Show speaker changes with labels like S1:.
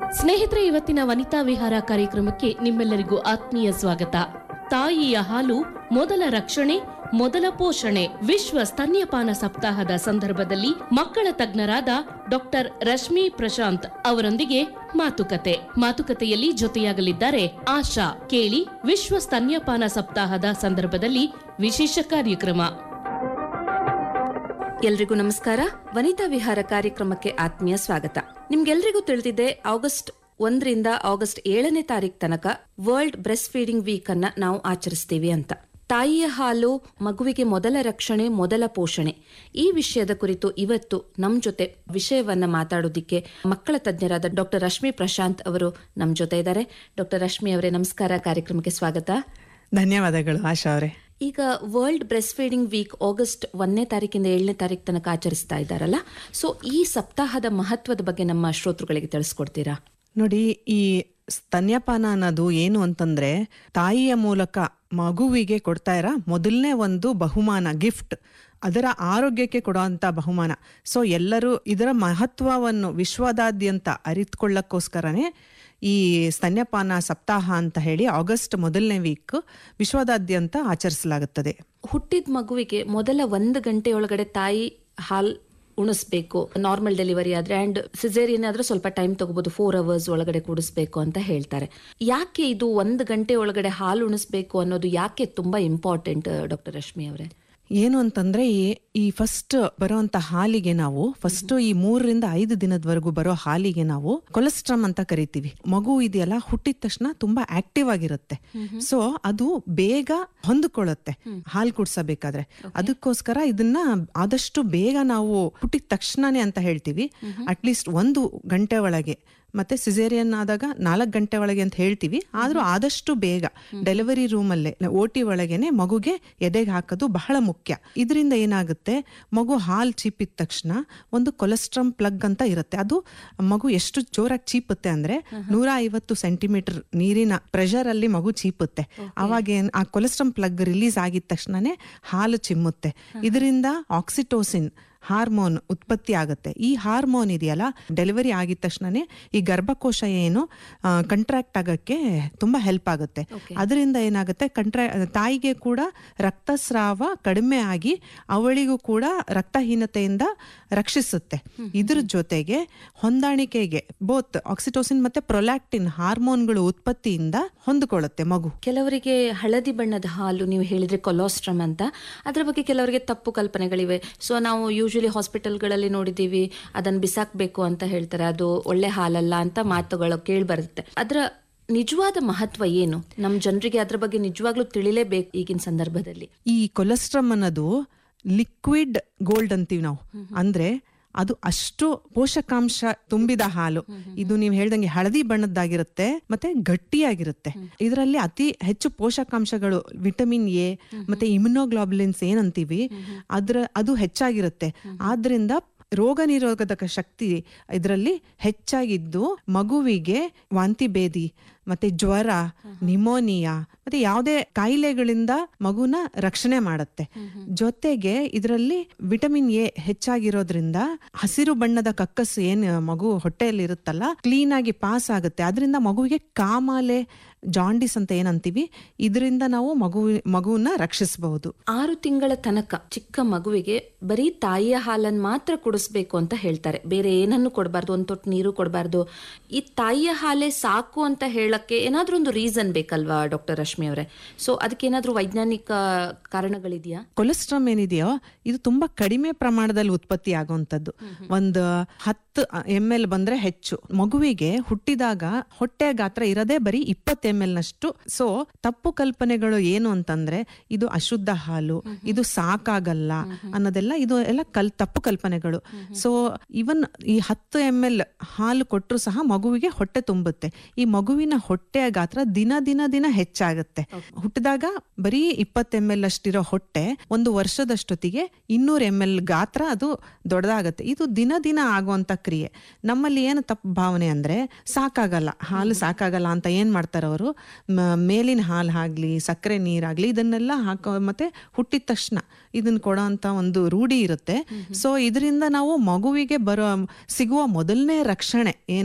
S1: ಸ್ನೇಹಿತರೆ ಇವತ್ತಿನ ವನಿತಾ ವಿಹಾರ ಕಾರ್ಯಕ್ರಮಕ್ಕೆ ನಿಮ್ಮೆಲ್ಲರಿಗೂ ಆತ್ಮೀಯ ಸ್ವಾಗತ ತಾಯಿಯ ಹಾಲು ಮೊದಲ ರಕ್ಷಣೆ ಮೊದಲ ಪೋಷಣೆ ವಿಶ್ವ ಸ್ತನ್ಯಪಾನ ಸಪ್ತಾಹದ ಸಂದರ್ಭದಲ್ಲಿ ಮಕ್ಕಳ ತಜ್ಞರಾದ ಡಾಕ್ಟರ್ ರಶ್ಮಿ ಪ್ರಶಾಂತ್ ಅವರೊಂದಿಗೆ ಮಾತುಕತೆ ಮಾತುಕತೆಯಲ್ಲಿ ಜೊತೆಯಾಗಲಿದ್ದಾರೆ ಆಶಾ ಕೇಳಿ ವಿಶ್ವ ಸ್ತನ್ಯಪಾನ ಸಪ್ತಾಹದ ಸಂದರ್ಭದಲ್ಲಿ ವಿಶೇಷ ಕಾರ್ಯಕ್ರಮ
S2: ಎಲ್ರಿಗೂ ನಮಸ್ಕಾರ ವನಿತಾ ವಿಹಾರ ಕಾರ್ಯಕ್ರಮಕ್ಕೆ ಆತ್ಮೀಯ ಸ್ವಾಗತ ನಿಮ್ಗೆಲ್ರಿಗೂ ತಿಳಿದಿದೆ ಆಗಸ್ಟ್ ಒಂದರಿಂದ ಆಗಸ್ಟ್ ಏಳನೇ ತಾರೀಕು ತನಕ ವರ್ಲ್ಡ್ ಬ್ರೆಸ್ಟ್ ಫೀಡಿಂಗ್ ವೀಕ್ ಅನ್ನ ನಾವು ಆಚರಿಸ್ತೀವಿ ಅಂತ ತಾಯಿಯ ಹಾಲು ಮಗುವಿಗೆ ಮೊದಲ ರಕ್ಷಣೆ ಮೊದಲ ಪೋಷಣೆ ಈ ವಿಷಯದ ಕುರಿತು ಇವತ್ತು ನಮ್ ಜೊತೆ ವಿಷಯವನ್ನ ಮಾತಾಡೋದಿಕ್ಕೆ ಮಕ್ಕಳ ತಜ್ಞರಾದ ಡಾಕ್ಟರ್ ರಶ್ಮಿ ಪ್ರಶಾಂತ್ ಅವರು ನಮ್ ಜೊತೆ ಇದ್ದಾರೆ ಡಾಕ್ಟರ್ ರಶ್ಮಿ ಅವರೇ ನಮಸ್ಕಾರ ಕಾರ್ಯಕ್ರಮಕ್ಕೆ ಸ್ವಾಗತ
S3: ಧನ್ಯವಾದಗಳು ಆಶಾ ಅವರೇ
S2: ಈಗ World Breastfeeding Week August ಒಂದನೇ ತಾರೀಕಿಂದ ಏಳನೇ ತಾರೀಕು ತನಕ ಆಚರಿಸ್ತಾ ಇದ್ದಾರಲ್ಲ ಸೊ ಈ ಸಪ್ತಾಹದ ಮಹತ್ವದ ಬಗ್ಗೆ ನಮ್ಮ ಶ್ರೋತೃಗಳಿಗೆ ತಿಳಿಸ್ಕೊಡ್ತೀರಾ
S3: ನೋಡಿ ಈ ಸ್ತನ್ಯಪಾನ ಅನ್ನೋದು ಏನು ಅಂತಂದ್ರೆ ತಾಯಿಯ ಮೂಲಕ ಮಗುವಿಗೆ ಕೊಡ್ತಾ ಇರೋ ಮೊದಲನೇ ಒಂದು ಬಹುಮಾನ ಗಿಫ್ಟ್ ಅದರ ಆರೋಗ್ಯಕ್ಕೆ ಕೊಡುವಂಥ ಬಹುಮಾನ ಸೊ ಎಲ್ಲರೂ ಇದರ ಮಹತ್ವವನ್ನು ವಿಶ್ವದಾದ್ಯಂತ ಅರಿತುಕೊಳ್ಳಕ್ಕೋಸ್ಕರನೇ ಈ ಸ್ತನ್ಯಪಾನ ಸಪ್ತಾಹ ಅಂತ ಹೇಳಿ ಆಗಸ್ಟ್ ಮೊದಲನೇ ವೀಕ್ ವಿಶ್ವದಾದ್ಯಂತ ಆಚರಿಸಲಾಗುತ್ತದೆ
S2: ಹುಟ್ಟಿದ ಮಗುವಿಗೆ ಮೊದಲ ಒಂದು ಗಂಟೆಯೊಳಗಡೆ ತಾಯಿ ಹಾಲ್ ಉಣಿಸ್ಬೇಕು ನಾರ್ಮಲ್ ಡೆಲಿವರಿ ಆದ್ರೆ ಅಂಡ್ ಸಿಸೇರಿಯನ್ ಆದ್ರೆ ಸ್ವಲ್ಪ ಟೈಮ್ ತಗೋಬಹುದು ಫೋರ್ ಅವರ್ಸ್ ಒಳಗಡೆ ಕುಡಿಸ್ಬೇಕು ಅಂತ ಹೇಳ್ತಾರೆ ಯಾಕೆ ಇದು ಒಂದು ಗಂಟೆ ಒಳಗಡೆ ಹಾಲು ಉಣಿಸ್ಬೇಕು ಅನ್ನೋದು ಯಾಕೆ ತುಂಬಾ ಇಂಪಾರ್ಟೆಂಟ್ ಡಾಕ್ಟರ್ ರಶ್ಮಿ ಅವರೇ
S3: ಏನು ಅಂತಂದ್ರೆ ಈ ಈ ಫಸ್ಟ್ ಬರುವಂತ ಹಾಲಿಗೆ ನಾವು ಫಸ್ಟ್ ಈ ಮೂರರಿಂದ ಐದು ದಿನದವರೆಗೂ ಬರೋ ಹಾಲಿಗೆ ನಾವು ಕೊಲೆಸ್ಟ್ರಾಮ್ ಅಂತ ಕರಿತೀವಿ ಮಗು ಇದೆಯಲ್ಲ ಹುಟ್ಟಿದ ತಕ್ಷಣ ತುಂಬಾ ಆಕ್ಟಿವ್ ಆಗಿರುತ್ತೆ ಸೊ ಅದು ಬೇಗ ಹೊಂದಿಕೊಳ್ಳುತ್ತೆ ಹಾಲು ಕುಡ್ಸಬೇಕಾದ್ರೆ ಅದಕ್ಕೋಸ್ಕರ ಇದನ್ನ ಆದಷ್ಟು ಬೇಗ ನಾವು ಹುಟ್ಟಿದ ತಕ್ಷಣನೇ ಅಂತ ಹೇಳ್ತೀವಿ ಅಟ್ಲೀಸ್ಟ್ ಒಂದು ಗಂಟೆ ಒಳಗೆ ಮತ್ತೆ ಸಿಸೇರಿಯನ್ ಆದಾಗ ನಾಲ್ಕು ಗಂಟೆ ಒಳಗೆ ಅಂತ ಹೇಳ್ತೀವಿ ಆದ್ರೂ ಆದಷ್ಟು ಬೇಗ ಡೆಲಿವರಿ ರೂಮಲ್ಲೇ ಓ ಟಿ ಒಳಗೇನೆ ಮಗುಗೆ ಎದೆಗೆ ಹಾಕೋದು ಬಹಳ ಮುಖ್ಯ ಇದರಿಂದ ಏನಾಗುತ್ತೆ ಮಗು ಹಾಲು ಚೀಪಿದ ತಕ್ಷಣ ಒಂದು ಕೊಲೆಸ್ಟ್ರಮ್ ಪ್ಲಗ್ ಅಂತ ಇರುತ್ತೆ ಅದು ಮಗು ಎಷ್ಟು ಜೋರಾಗಿ ಚೀಪುತ್ತೆ ಅಂದ್ರೆ ನೂರ ಐವತ್ತು ಸೆಂಟಿಮೀಟರ್ ನೀರಿನ ಪ್ರೆಷರ್ ಅಲ್ಲಿ ಮಗು ಚೀಪುತ್ತೆ ಅವಾಗ ಏನ್ ಆ ಕೊಲೆಸ್ಟ್ರಮ್ ಪ್ಲಗ್ ರಿಲೀಸ್ ಆಗಿದ ತಕ್ಷಣನೇ ಹಾಲು ಚಿಮ್ಮುತ್ತೆ ಇದರಿಂದ ಆಕ್ಸಿಟೋಸಿನ್ ಹಾರ್ಮೋನ್ ಉತ್ಪತ್ತಿ ಆಗುತ್ತೆ ಈ ಹಾರ್ಮೋನ್ ಇದೆಯಲ್ಲ ಡೆಲಿವರಿ ಆಗಿದ ತಕ್ಷಣನೇ ಈ ಗರ್ಭಕೋಶ ಏನು ಕಂಟ್ರಾಕ್ಟ್ ಆಗಕ್ಕೆ ತುಂಬಾ ಹೆಲ್ಪ್ ಆಗುತ್ತೆ ಅದರಿಂದ ಏನಾಗುತ್ತೆ ಕಂಟ್ರಾ ತಾಯಿಗೆ ಕೂಡ ರಕ್ತಸ್ರಾವ ಕಡಿಮೆ ಆಗಿ ಅವಳಿಗೂ ಕೂಡ ರಕ್ತಹೀನತೆಯಿಂದ ರಕ್ಷಿಸುತ್ತೆ ಇದ್ರ ಜೊತೆಗೆ ಹೊಂದಾಣಿಕೆಗೆ ಬೋತ್ ಆಕ್ಸಿಟೋಸಿನ್ ಮತ್ತೆ ಪ್ರೊಲ್ಯಾಕ್ಟಿನ್ ಹಾರ್ಮೋನ್ಗಳು ಉತ್ಪತ್ತಿಯಿಂದ ಹೊಂದಿಕೊಳ್ಳುತ್ತೆ ಮಗು
S2: ಕೆಲವರಿಗೆ ಹಳದಿ ಬಣ್ಣದ ಹಾಲು ನೀವು ಹೇಳಿದ್ರೆ ಕೊಲಾಸ್ಟ್ರಮ್ ಅಂತ ಅದ್ರ ಬಗ್ಗೆ ಕೆಲವರಿಗೆ ತಪ್ಪು ಕಲ್ಪನೆಗಳಿವೆ ಸೊ ನಾವು ಯೂಶಲಿ ಹಾಸ್ಪಿಟಲ್ಗಳಲ್ಲಿ ನೋಡಿದೀವಿ ಅದನ್ನ ಬಿಸಾಕ್ಬೇಕು ಅಂತ ಹೇಳ್ತಾರೆ ಅದು ಒಳ್ಳೆ ಹಾಲಲ್ಲ ಅಂತ ಮಾತುಗಳು ಕೇಳಿ ಬರುತ್ತೆ ಅದರ ನಿಜವಾದ ಮಹತ್ವ ಏನು ನಮ್ಮ ಜನರಿಗೆ ಅದ್ರ ಬಗ್ಗೆ ನಿಜವಾಗ್ಲೂ ತಿಳಿಲೇಬೇಕು ಈಗಿನ ಸಂದರ್ಭದಲ್ಲಿ
S3: ಈ ಕೊಲೆಸ್ಟ್ರಮ್ ಅನ್ನೋದು ಲಿಕ್ವಿಡ್ ಗೋಲ್ಡ್ ಅಂತೀವಿ ನಾವು ಅಂದ್ರೆ ಅದು ಅಷ್ಟು ಪೋಷಕಾಂಶ ತುಂಬಿದ ಹಾಲು ಇದು ನೀವು ಹೇಳ್ದಂಗೆ ಹಳದಿ ಬಣ್ಣದ್ದಾಗಿರುತ್ತೆ ಮತ್ತೆ ಗಟ್ಟಿಯಾಗಿರುತ್ತೆ ಇದರಲ್ಲಿ ಅತಿ ಹೆಚ್ಚು ಪೋಷಕಾಂಶಗಳು ವಿಟಮಿನ್ ಎ ಮತ್ತೆ ಇಮ್ಯುನೋಗ್ಲಾಬುಲಿನ್ಸ್ ಏನಂತೀವಿ ಅದ್ರ ಅದು ಹೆಚ್ಚಾಗಿರುತ್ತೆ ಆದ್ರಿಂದ ರೋಗ ನಿರೋಧಕ ಶಕ್ತಿ ಇದರಲ್ಲಿ ಹೆಚ್ಚಾಗಿದ್ದು ಮಗುವಿಗೆ ವಾಂತಿ ಭೇದಿ ಮತ್ತೆ ಜ್ವರ ನಿಮೋನಿಯಾ ಮತ್ತೆ ಯಾವುದೇ ಕಾಯಿಲೆಗಳಿಂದ ಮಗುನ ರಕ್ಷಣೆ ಮಾಡುತ್ತೆ ಜೊತೆಗೆ ಇದರಲ್ಲಿ ವಿಟಮಿನ್ ಎ ಹೆಚ್ಚಾಗಿರೋದ್ರಿಂದ ಹಸಿರು ಬಣ್ಣದ ಕಕ್ಕಸ್ಸು ಏನ್ ಮಗು ಹೊಟ್ಟೆಯಲ್ಲಿ ಇರುತ್ತಲ್ಲ ಕ್ಲೀನ್ ಆಗಿ ಪಾಸ್ ಆಗುತ್ತೆ ಅದರಿಂದ ಮಗುವಿಗೆ ಕಾಮಾಲೆ ಜಾಂಡಿಸ್ ಅಂತ ಏನಂತೀವಿ ಇದರಿಂದ ನಾವು ಮಗು ಮಗುವನ್ನ ರಕ್ಷಿಸಬಹುದು
S2: ಆರು ತಿಂಗಳ ತನಕ ಚಿಕ್ಕ ಮಗುವಿಗೆ ಬರೀ ತಾಯಿಯ ಹಾಲನ್ನು ಮಾತ್ರ ಕುಡಿಸ್ಬೇಕು ಅಂತ ಹೇಳ್ತಾರೆ ಬೇರೆ ಏನನ್ನು ಕೊಡಬಾರ್ದು ಒಂದು ತೊಟ್ಟು ನೀರು ಕೊಡಬಾರ್ದು ಈ ತಾಯಿಯ ಹಾಲೇ ಸಾಕು ಅಂತ ಹೇಳಕ್ಕೆ ಏನಾದ್ರೂ ಒಂದು ರೀಸನ್ ಬೇಕಲ್ವಾ ಡಾಕ್ಟರ್ ರಶ್ಮಿ ಅವರೇ ಸೊ ಅದಕ್ಕೆ ಏನಾದ್ರೂ ವೈಜ್ಞಾನಿಕ ಕಾರಣಗಳಿದೆಯಾ
S3: ಕೊಲೆಸ್ಟ್ರಾಮ್ ಏನಿದೆಯೋ ಇದು ತುಂಬಾ ಕಡಿಮೆ ಪ್ರಮಾಣದಲ್ಲಿ ಉತ್ಪತ್ತಿ ಆಗುವಂತದ್ದು ಒಂದು ಹತ್ತು ಎಮ್ ಎಲ್ ಬಂದ್ರೆ ಹೆಚ್ಚು ಮಗುವಿಗೆ ಹುಟ್ಟಿದಾಗ ಹೊಟ್ಟೆ ಗಾತ್ರ ಇರದೇ ಬರೀ ಇಪ್ಪತ್ತು ಎಮ್ ಎಲ್ ನಷ್ಟು ಸೊ ತಪ್ಪು ಕಲ್ಪನೆಗಳು ಏನು ಅಂತಂದ್ರೆ ಇದು ಅಶುದ್ಧ ಹಾಲು ಇದು ಸಾಕಾಗಲ್ಲ ಅನ್ನೋದೆಲ್ಲ ಇದು ಎಲ್ಲ ಕಲ್ ತಪ್ಪು ಕಲ್ಪನೆಗಳು ಸೊ ಇವನ್ ಈ ಹತ್ತು ಎಮ್ ಎಲ್ ಹಾಲು ಕೊಟ್ಟರು ಸಹ ಮಗುವಿಗೆ ಹೊಟ್ಟೆ ತುಂಬುತ್ತೆ ಈ ಮಗುವಿನ ಹೊಟ್ಟೆಯ ಗಾತ್ರ ದಿನ ದಿನ ದಿನ ಹೆಚ್ಚಾಗುತ್ತೆ ಹುಟ್ಟಿದಾಗ ಬರೀ ಇಪ್ಪತ್ತು ಎಮ್ ಎಲ್ ಅಷ್ಟಿರೋ ಹೊಟ್ಟೆ ಒಂದು ವರ್ಷದಷ್ಟೊತ್ತಿಗೆ ಇನ್ನೂರು ಎಮ್ ಎಲ್ ಗಾತ್ರ ಅದು ದೊಡ್ಡದಾಗತ್ತೆ ಇದು ದಿನ ದಿನ ಆಗುವಂತ ಕ್ರಿಯೆ ನಮ್ಮಲ್ಲಿ ಏನು ತಪ್ಪು ಭಾವನೆ ಅಂದ್ರೆ ಸಾಕಾಗಲ್ಲ ಹಾಲು ಸಾಕಾಗಲ್ಲ ಅಂತ ಏನ್ ಮಾಡ್ತಾರೆ ಅವರು ಮೇಲಿನ ಹಾಲು ಆಗ್ಲಿ ಸಕ್ಕರೆ ನೀರಾಗ್ಲಿ ಇದನ್ನೆಲ್ಲ ಹಾಕೋ ಮತ್ತೆ ಹುಟ್ಟಿದ ತಕ್ಷಣ ಇದನ್ನ ಕೊಡೋ ಅಂತ ಒಂದು ರೂಢಿ ಇರುತ್ತೆ ಸೊ ಇದರಿಂದ ನಾವು ಮಗುವಿಗೆ ಬರೋ ಸಿಗುವ ಮೊದಲನೇ ರಕ್ಷಣೆ ಏನ್